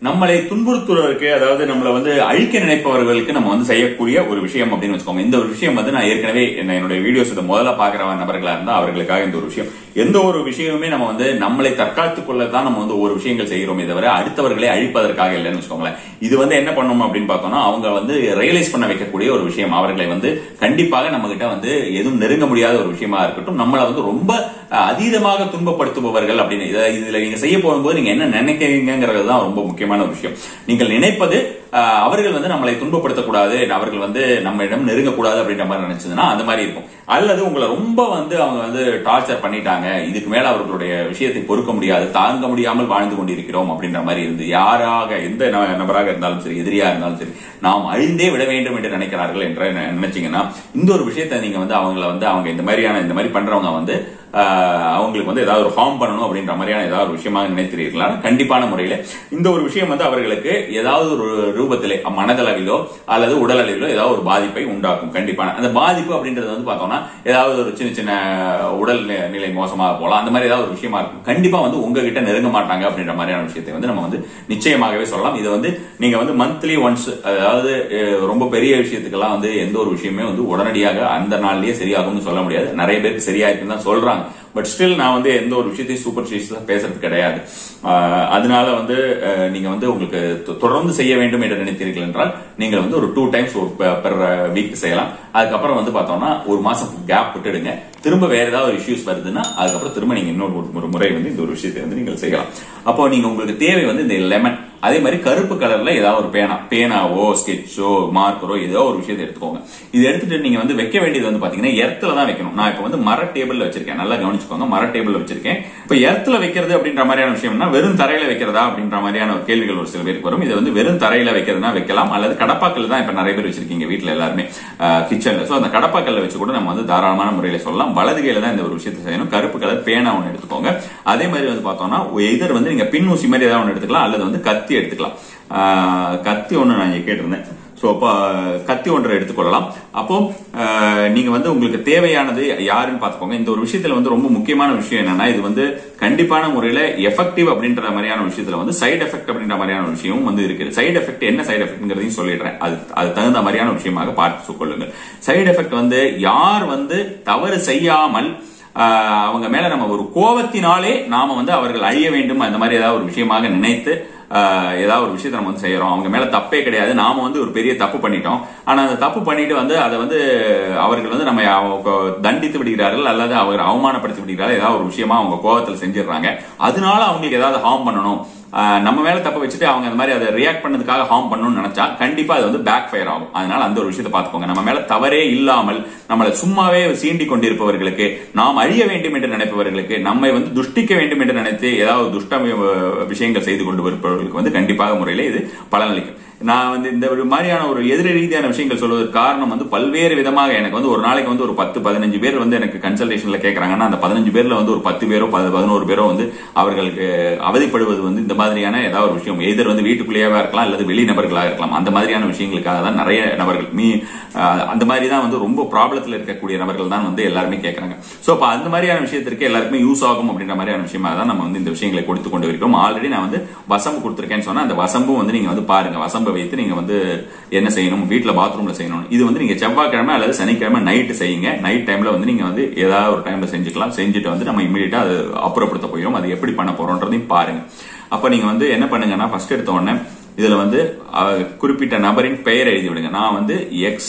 நம்மளை துன்புறுத்துவதற்கு அதாவது நம்மளை வந்து அழிக்க நினைப்பவர்களுக்கு நம்ம வந்து செய்யக்கூடிய ஒரு விஷயம் அப்படின்னு வச்சுக்கோங்க இந்த ஒரு விஷயம் வந்து நான் ஏற்கனவே என்ன- என்னுடைய வீடியோஸ் இதை முதல்ல பாக்குற நபர்களா இருந்தா அவர்களுக்காக இந்த ஒரு விஷயம் எந்த ஒரு விஷயமுமே நம்ம வந்து நம்மளை தற்காத்துக் கொள்ளத்தான் நம்ம வந்து ஒரு விஷயங்கள் செய்கிறோமே தவிர அடுத்தவர்களை அழிப்பதற்காக இல்லைன்னு வச்சுக்கோங்களேன் இது வந்து என்ன பண்ணணும் அப்படின்னு பார்த்தோம்னா அவங்க வந்து ரியலைஸ் பண்ண வைக்கக்கூடிய ஒரு விஷயம் அவர்களை வந்து கண்டிப்பாக நம்ம கிட்ட வந்து எதுவும் நெருங்க முடியாத ஒரு விஷயமா இருக்கட்டும் நம்மளை வந்து ரொம்ப அஹ், அதீதமாக துன்பப்படுத்துபவர்கள் அப்படின்னு இத- இதுல நீங்க செய்ய போகும்போது நீங்க என்ன நினைக்கிறீங்கிறது தான் ரொம்ப முக்கியமான ஒரு விஷயம் நீங்கள் நினைப்பது அஹ், அவர்கள் வந்து நம்மளை துன்பப்படுத்தக்கூடாது அவர்கள் வந்து நம்மிடம் நெருங்கக்கூடாது அப்படின்ற மாதிரி நினைச்சதுன்னா அந்த மாதிரி இருக்கும் அல்லது உங்களை ரொம்ப வந்து அவங்க வந்து டார்ச்சர் பண்ணிட்டாங்க இதுக்கு மேல அவர்களுடைய விஷயத்தை பொறுக்க முடியாது தாங்க முடியாமல் வாழ்ந்து கொண்டிருக்கிறோம் அப்படின்ற மாதிரி இருந்து யாராக எந்த ந- நபராக இருந்தாலும் சரி எதிரியா இருந்தாலும் சரி நாம் அழிந்தே விட வேண்டும் என்று நினைக்கிறார்கள் என்று நெ- நினைச்சீங்கன்னா இந்த ஒரு விஷயத்தை நீங்க வந்து அவங்கள வந்து அவங்க இந்த மாதிரியான இந்த மாதிரி பண்றவங்க வந்து ஆஹ், அவங்களுக்கு வந்து ஏதாவது ஒரு ஹார்ம் பண்ணணும் அப்படின்ற மாதிரியான ஏதாவது ஒரு விஷயமாக நினைத்திருக்கலாம் கண்டிப்பான முறையில இந்த ஒரு விஷயம் வந்து அவர்களுக்கு ஏதாவது ஒரு ரூபத்திலே மனதளவிலோ அல்லது உடல் அளவிலோ ஏதாவது ஒரு பாதிப்பை உண்டாக்கும் கண்டிப்பான அந்த பாதிப்பு அப்படின்றது வந்து பார்த்தோம்னா ஏதாவது ஒரு சின்ன சின்ன உடல் நி- நிலை மோசமாக போகலாம் அந்த மாதிரி ஏதாவது ஒரு விஷயமா இருக்கும் கண்டிப்பா வந்து உங்ககிட்ட நெருங்க மாட்டாங்க அப்படின்ற மாதிரியான விஷயத்தை வந்து நம்ம வந்து நிச்சயமாகவே சொல்லலாம் இது வந்து நீங்க வந்து மந்த்லி ஒன்ஸ் அதாவது அஹ், ரொம்ப பெரிய விஷயத்துக்கெல்லாம் வந்து எந்த ஒரு விஷயமே வந்து உடனடியாக அந்த நாள்லயே சரியாகும்னு சொல்ல முடியாது நிறைய பேருக்கு சரியா இருக்குன்னு தான் சொல்றாங்க பட் ஸ்டில் நான் வந்து எந்த ஒரு விஷயத்தையும் சூப்பர் பேசுறது கிடையாது ஆஹ், அதனால வந்து அஹ், நீங்க வந்து உங்களுக்கு தொ- தொடர்ந்து செய்ய வேண்டும் என்று நினைத்தீர்கள் என்றால் நீங்கள் வந்து ஒரு டூ டைம்ஸ் ஒரு பெர் வீக் செய்யலாம் அதுக்கப்புறம் வந்து பார்த்தோம்னா ஒரு மாசம் கேப் விட்டுடுங்க திரும்ப வேற ஏதாவது ஒரு இஷ்யூஸ் வருதுன்னா அதுக்கப்புறம் திரும்ப நீங்க இன்னொரு ஒரு- ஒரு முறை வந்து இந்த ஒரு விஷயத்தை வந்து நீங்கள் செய்யலாம் அப்போ நீங்க உங்களுக்கு தேவை வந்து இந்த லெமன் அதே மாதிரி கருப்பு கலர்ல ஏதாவது ஒரு பேனா பேனாவோ ஸ்கெட்சோ மார்க்கரோ ஏதோ ஒரு விஷயத்தை எடுத்துக்கோங்க இது எடுத்துட்டு நீங்க வந்து வைக்க வேண்டியது வந்து பாத்தீங்கன்னா எர்த்துல தான் வைக்கணும் நான் இப்ப வந்து மர டேபிள்ல வச்சிருக்கேன் நல்லா கவனிச்சுக்கோங்க மர டேபிள்ல வச்சிருக்கேன் இப்ப எர்த்துல வைக்கிறது அப்படின்ற மாதிரியான விஷயம்னா வெறும் தரையில வைக்கிறதா அப்படின்ற மாதிரியான ஒரு கேள்விகள் ஒரு சில பேருக்கு வரும் இது வந்து வெறும் தரையில வைக்கிறதுனா வைக்கலாம் அல்லது கடப்பாக்கல் தான் இப்ப நிறைய பேர் வச்சிருக்கீங்க வீட்ல எல்லாருமே கிச்சன்ல சோ அந்த கடப்பாக்கல்ல வச்சு கூட நம்ம வந்து தாராளமான முறையில சொல்லலாம் வலது கையில தான் இந்த ஒரு விஷயத்தை செய்யணும் கருப்பு கலர் பேனா ஒன்று எடுத்துக்கோங்க அதே மாதிரி வந்து பார்த்தோம்னா எதிர் வந்து நீங்க பின் ஊசி மாதிரி ஏதாவது ஒன்று எடுத்துக்கலாம் அல்லது வந்து கத்தி எடுத்துக்கலாம் ஆஹ் கத்தி ஒன்று நான் இங்க கேட்டிருந்தேன் ஸோ அப்போ கத்தி ஒன்றை எடுத்துக்கொள்ளலாம் அப்போ ஆஹ் நீங்க வந்து உங்களுக்கு தேவையானது யாருன்னு பார்த்துக்கோங்க இந்த ஒரு விஷயத்துல வந்து ரொம்ப முக்கியமான விஷயம் என்னன்னா இது வந்து கண்டிப்பான முறையில எஃபெக்டிவ் அப்படின்ற மாதிரியான விஷயத்துல வந்து சைடு எஃபெக்ட் அப்படின்ற மாதிரியான ஒரு விஷயமும் வந்து இருக்குது சைடு எஃபெக்ட் என்ன சைடு எஃபெக்ட்ங்கிறதையும் சொல்லிடுறேன் அது அது தகுந்த மாதிரியான விஷயமாக பார்த்து கொள்ளுங்கள் சைடு எஃபெக்ட் வந்து யார் வந்து தவறு செய்யாமல் ஆஹ் அவங்க மேல நம்ம ஒரு கோபத்தினாலே நாம வந்து அவர்கள் அழிய வேண்டும் அந்த மாதிரி ஏதாவது ஒரு விஷயமாக நினைத்து ஆஹ் ஏதாவது ஒரு விஷயத்தை நம்ம வந்து செய்யறோம் அவங்க மேல தப்பே கிடையாது நாம வந்து ஒரு பெரிய தப்பு பண்ணிட்டோம் ஆனா அந்த தப்பு பண்ணிட்டு வந்து அதை வந்து அவர்கள் வந்து நம்ம அவங்க தண்டித்து விடுகிறார்கள் அல்லது அவர் அவமானப்படுத்தி விடுகிறார்கள் ஏதாவது ஒரு விஷயமா அவங்க கோபத்தில் செஞ்சிடுறாங்க அதனால அவங்களுக்கு ஏதாவது ஹார்ம் பண்ணணும் ஆஹ் நம்ம மேல தப்ப வச்சுட்டு அவங்க அந்த மாதிரி அதை ரியாக்ட் பண்ணதுக்காக ஹார்ம் பண்ணணும்னு நினைச்சா கண்டிப்பா அது வந்து பேக் ஃபயர் ஆகும் அதனால அந்த ஒரு விஷயத்தை பார்த்துக்கோங்க நம்ம மேல தவறே இல்லாமல் நம்மளை சும்மாவே சீண்டி கொண்டிருப்பவர்களுக்கு நாம் அழிய வேண்டும் என்று நினைப்பவர்களுக்கு நம்மை வந்து துஷ்டிக்க வேண்டும் என்று நினைத்து ஏதாவது துஷ்ட அஹ், விஷயங்கள் செய்து கொண்டு வருப்பவர்களுக்கு வந்து கண்டிப்பாக முறையில இது பலனளிக்கும் நான் வந்து இந்த ஒரு மாதிரியான ஒரு எதிர ரீதியான விஷயங்கள் சொல்வதற்கு காரணம் வந்து பல்வேறு விதமாக எனக்கு வந்து ஒரு நாளைக்கு வந்து ஒரு பத்து பதினஞ்சு பேர் வந்து எனக்கு கன்சல்டேஷன்ல கேட்கறாங்கன்னா அந்த பதினஞ்சு பேர்ல வந்து ஒரு பத்து பேரோ பதி- பதினோரு பேரோ வந்து அவர்களுக்கு அவதிப்படுவது வந்து இந்த மாதிரியான ஏதாவது ஒரு விஷயம் எதிர் வந்து வீட்டுக்குள்ளேயே இருக்கலாம் அல்லது வெளி நபர்களாக இருக்கலாம் அந்த மாதிரியான விஷயங்களுக்காக தான் நிறைய நபர்கள் மீ அஹ், அந்த மாதிரி தான் வந்து ரொம்ப ப்ராப்ளத்தில் இருக்கக்கூடிய நபர்கள் தான் வந்து எல்லாருமே கேட்கறாங்க சோ அப்ப அந்த மாதிரியான விஷயத்திற்கு எல்லாருக்குமே யூஸ் ஆகும் அப்படின்ற மாதிரியான விஷயமாக தான் நம்ம வந்து இந்த விஷயங்களை கொடுத்து கொண்டு இருக்கிறோம் ஆல்ரெடி நான் வந்து வசம்பு கொடுத்துருக்கேன்னு சொன்னா அந்த வசம்பும் வந்து நீங்க வந்து பாருங்க வசம்பை வைத்து நீங்க வந்து என்ன செய்யணும் வீட்ல பாத்ரூம்ல செய்யணும் இது வந்து நீங்க செவ்வாய்க்கிழமை அல்லது சனிக்கிழமை நைட்டு செய்யுங்க நைட் டைம்ல வந்து நீங்க வந்து ஏதாவது ஒரு டைம்ல செஞ்சுக்கலாம் செஞ்சுட்டு வந்து நம்ம இமீடியட்டா அது அப்புறப்படுத்த போயிடும் அது எப்படி பண்ண போறோன்றதையும் பாருங்க அப்ப நீங்க வந்து என்ன பண்ணுங்கன்னா ஃபர்ஸ்ட் எடுத்த உடனே இதுல வந்து அஹ், குறிப்பிட்ட நபரின் பெயர் எழுதி விடுங்க நான் வந்து எக்ஸ்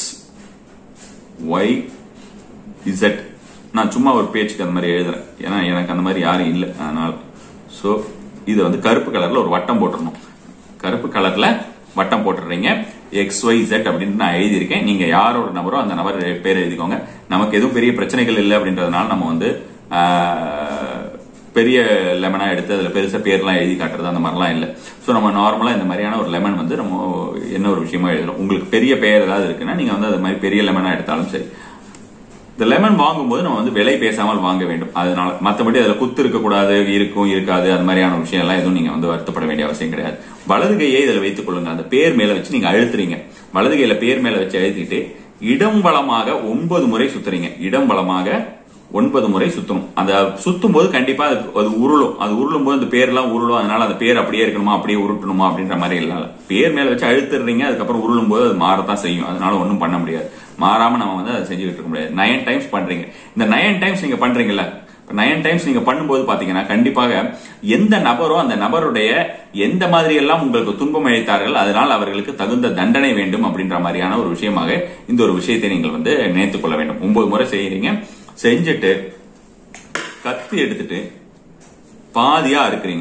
ஒய் இசட் நான் சும்மா ஒரு பேச்சுக்கு அந்த மாதிரி எழுதுறேன் ஏன்னா எனக்கு அந்த மாதிரி யாரும் இல்லை அதனால ஸோ இது வந்து கருப்பு கலர்ல ஒரு வட்டம் போட்டுறணும் கருப்பு கலர்ல வட்டம் போட்டுறீங்க எக்ஸ் ஒய் Z அப்படின்னு நான் எழுதியிருக்கேன் நீங்க யார் ஒரு நபரோ அந்த நபர் பேர் எழுதிக்கோங்க நமக்கு எதுவும் பெரிய பிரச்சனைகள் இல்லை அப்படின்றதுனால நம்ம வந்து ஆஹ், பெரிய லெமனா எடுத்து அதுல பெருசா பேர்லாம் எழுதி காட்டுறது அந்த மாதிரிலாம் இல்லை ஸோ நம்ம நார்மலா இந்த மாதிரியான ஒரு லெமன் வந்து நம்ம என்ன ஒரு விஷயமா எழுதுறோம் உங்களுக்கு பெரிய பெயர் ஏதாவது இருக்குன்னா நீங்க வந்து அது மாதிரி பெரிய லெமனா எடுத்தாலும் சரி இந்த லெமன் வாங்கும்போது நம்ம வந்து விலை பேசாமல் வாங்க வேண்டும் அதனால மற்றபடி அதுல குத்து இருக்கக்கூடாது இருக்கும் இருக்காது அது மாதிரியான விஷயம் எல்லாம் எதுவும் நீங்க வந்து வருத்தப்பட வேண்டிய அவசியம் கிடையாது வலது கையை இதில் வைத்துக் கொள்ளுங்க அந்த பேர் மேல வச்சு நீங்க அழுத்துறீங்க வலது கையில பேர் மேல வச்சு அழுத்திட்டு இடம் வளமாக ஒன்பது முறை சுத்துறீங்க இடம் வளமாக ஒன்பது முறை சுத்தணும் அந்த சுத்தும் போது கண்டிப்பா அது அது உருளும் அது உருளும் போது அந்த பேர்லாம் உருளும் அதனால அந்த பேர் அப்படியே இருக்கணுமா அப்படியே உருட்டணுமா அப்படின்ற மாதிரி இல்ல பேர் மேல வச்சு அழுத்துறீங்க அதுக்கப்புறம் உருளும் போது அது மாறத்தான் செய்யும் அதனால ஒன்றும் பண்ண முடியாது மாறாம நம்ம வந்து அதை செஞ்சுக்கிட்டு இருக்க முடியாது நயன் டைம்ஸ் பண்றீங்க இந்த நயன் டைம்ஸ் நீங்க பண்றீங்கல்ல நயன் டைம்ஸ் நீங்க பண்ணும்போது பாத்தீங்கன்னா கண்டிப்பாக எந்த நபரோ அந்த நபருடைய எந்த மாதிரி எல்லாம் உங்களுக்கு துன்பம் அளித்தார்கள் அதனால் அவர்களுக்கு தகுந்த தண்டனை வேண்டும் அப்படின்ற மாதிரியான ஒரு விஷயமாக இந்த ஒரு விஷயத்தை நீங்கள் வந்து நினைத்துக் கொள்ள வேண்டும் ஒன்பது முறை செய்யறீங்க செஞ்சுட்டு கத்தி எடுத்துட்டு பாதியா இருக்கிறீங்க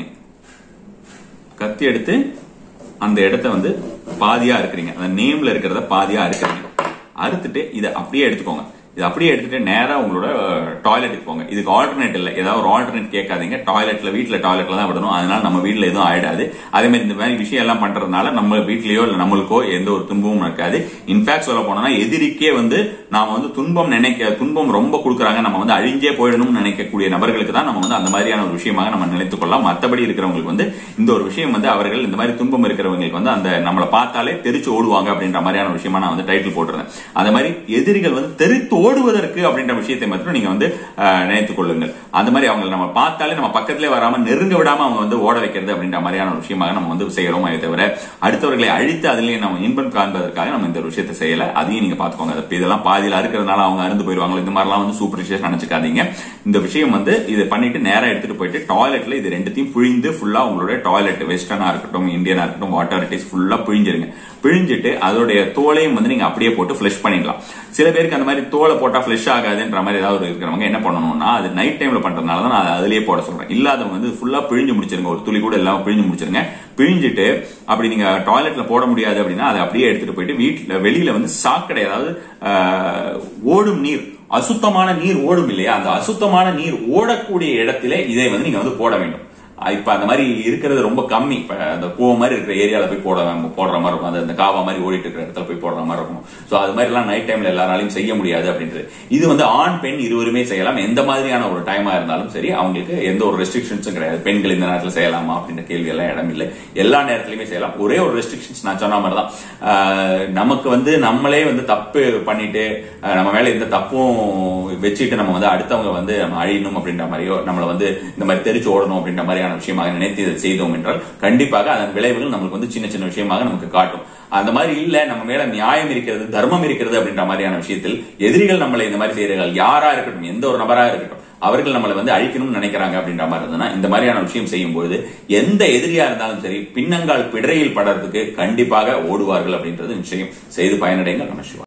கத்தி எடுத்து அந்த இடத்த வந்து பாதியா இருக்கிறீங்க அந்த நேம்ல இருக்கிறத பாதியா இருக்கிறீங்க அறுத்துட்டு இதை அப்படியே எடுத்துக்கோங்க இது அப்படியே எடுத்துட்டு நேரா உங்களோட டாய்லெட்டுக்கு போங்க இதுக்கு ஆல்டர்னேட் இல்ல ஏதாவது ஒரு ஆல்டர்னேட் கேட்காதீங்க டாய்லெட்ல வீட்ல டாய்லெட்ல தான் விடணும் அதனால நம்ம வீட்ல எதுவும் ஆயிடாது அதே மாதிரி இந்த மாதிரி விஷயம் எல்லாம் பண்றதுனால நம்ம வீட்லயோ இல்ல நம்மளுக்கோ எந்த ஒரு துன்பமும் இருக்காது இன்ஃபேக்ட் சொல்ல போனா எதிரிக்கே வந்து நாம வந்து துன்பம் நினைக்க துன்பம் ரொம்ப கொடுக்குறாங்க நம்ம வந்து அழிஞ்சே போயிடணும்னு நினைக்கக்கூடிய நபர்களுக்கு தான் நம்ம வந்து அந்த மாதிரியான ஒரு விஷயமாக நம்ம நினைத்துக் கொள்ளலாம் மற்றபடி இருக்கிறவங்களுக்கு வந்து இந்த ஒரு விஷயம் வந்து அவர்கள் இந்த மாதிரி துன்பம் இருக்கிறவங்களுக்கு வந்து அந்த நம்மளை பார்த்தாலே தெரிச்சு ஓடுவாங்க அப்படின்ற மாதிரியான ஒரு விஷயமா நான் வந்து டைட்டில் போட்டிருந்தேன் அந்த மாதிரி எதிரிகள் வந்து தெரித்து ஓடுவதற்கு அப்படின்ற விஷயத்தை மட்டும் நீங்க வந்து அஹ், நினைத்துக் கொள்ளுங்கள் அந்த மாதிரி அவங்க நம்ம பார்த்தாலே நம்ம பக்கத்திலே வராம நெருங்க விடாம அவங்க வந்து ஓட வைக்கிறது அப்படின்ற மாதிரியான ஒரு விஷயமாக நம்ம வந்து செய்யறோம் அதை தவிர அடுத்தவர்களை அழித்து அதிலேயே நம்ம இன்பம் காண்பதற்காக நம்ம இந்த ஒரு விஷயத்தை செய்யல அதையும் நீங்க பாத்துக்கோங்க அது இதெல்லாம் பாதியில இருக்கிறதுனால அவங்க அருந்து போயிருவாங்க இந்த மாதிரிலாம் வந்து சூப்பர் நினைச்சுக்காதீங்க இந்த விஷயம் வந்து இதை பண்ணிட்டு நேரா எடுத்துட்டு போயிட்டு டாய்லெட்ல இது ரெண்டுத்தையும் பிழிந்து ஃபுல்லா உங்களுடைய டாய்லெட் வெஸ்டர்னா இருக்கட்டும் இந்தியனா இருக்கட்டும் வாட்டர் இட் இஸ் ஃபுல்லா பிழிஞ்சிருங்க பிழிஞ்சிட்டு அதோடைய தோலையும் வந்து நீங்க அப்படியே போட்டு ஃபிளஷ் பண்ணிடலாம் சில பேருக்கு அந்த மாதிரி தோலை போட்டா ஃபிளஷ் ஆகாதுன்ற மாதிரி ஏதாவது இருக்கிறவங்க என்ன பண்ணணும்னா அது நைட் டைம்ல பண்றதுனால தான் நான் அதை அதுலயே போட சொல்றேன் இல்லாதவங்க வந்து ஃபுல்லா பிழிஞ்சு முடிச்சிருங்க ஒரு துளி கூட எல்லாம் பிழிஞ்சு முடிச்சிருங்க பிழிஞ்சிட்டு அப்படி நீங்க டாய்லெட்ல போட முடியாது அப்படின்னா அதை அப்படியே எடுத்துட்டு போயிட்டு வீட்டுல வெளியில வந்து சாக்கடை அதாவது ஆஹ், ஓடும் நீர் அசுத்தமான நீர் ஓடும் இல்லையா அந்த அசுத்தமான நீர் ஓடக்கூடிய இடத்திலே இதை வந்து நீங்க வந்து போட வேண்டும் அஹ் இப்ப அந்த மாதிரி இருக்கிறது ரொம்ப கம்மி இப்ப அந்த கூவ மாதிரி இருக்கிற ஏரியால போய் போட போடுற மாதிரி இருக்கும் அந்த அந்த காவா மாதிரி ஓடிட்டு இருக்கிற இடத்துல போய் போடுற மாதிரி இருக்கும் சோ அது மாதிரி எல்லாம் நைட் டைம்ல எல்லாராலையும் செய்ய முடியாது அப்படின்றது இது வந்து ஆண் பெண் இருவருமே செய்யலாம் எந்த மாதிரியான ஒரு டைமா இருந்தாலும் சரி அவங்களுக்கு எந்த ஒரு ரெஸ்ட்ரிக்ஷன்ஸும் கிடையாது பெண்கள் இந்த நேரத்துல செய்யலாமா அப்படின்ற கேள்வி எல்லாம் இடம் இல்லை எல்லா நேரத்திலுமே செய்யலாம் ஒரே ஒரு ரெஸ்ட்ரிக்ஷன்ஸ் நான் சொன்ன மாதிரி தான் ஆஹ் நமக்கு வந்து நம்மளே வந்து தப்பு பண்ணிட்டு ஆஹ் நம்ம மேல எந்த தப்பும் வச்சுட்டு நம்ம வந்து அடுத்தவங்க வந்து நம்ம அழியணும் அப்படின்ற மாதிரியோ நம்மளை வந்து இந்த மாதிரி தெரிச்சு ஓடணும் அப்படின்ற மாதிரியான விஷயமாக நினைத்து இதை செய்தோம் என்றால் கண்டிப்பாக அதன் விளைவுகள் நம்மளுக்கு வந்து சின்ன சின்ன விஷயமாக நமக்கு காட்டும் அந்த மாதிரி இல்ல நம்ம மேல நியாயம் இருக்கிறது தர்மம் இருக்கிறது அப்படின்ற மாதிரியான விஷயத்தில் எதிரிகள் நம்மளை இந்த மாதிரி செய்யறார்கள் யாரா இருக்கட்டும் எந்த ஒரு நபரா இருக்கட்டும் அவர்கள் நம்மளை வந்து அழிக்கணும்னு நினைக்கிறாங்க அப்படின்ற மாதிரி இருந்ததுன்னா இந்த மாதிரியான விஷயம் செய்யும் பொழுது எந்த எதிரியா இருந்தாலும் சரி பின்னங்கால் பிடரையில் படுறதுக்கு கண்டிப்பாக ஓடுவார்கள் அப்படின்றது நிச்சயம் செய்து பயனடைங்க நம்ம சிவா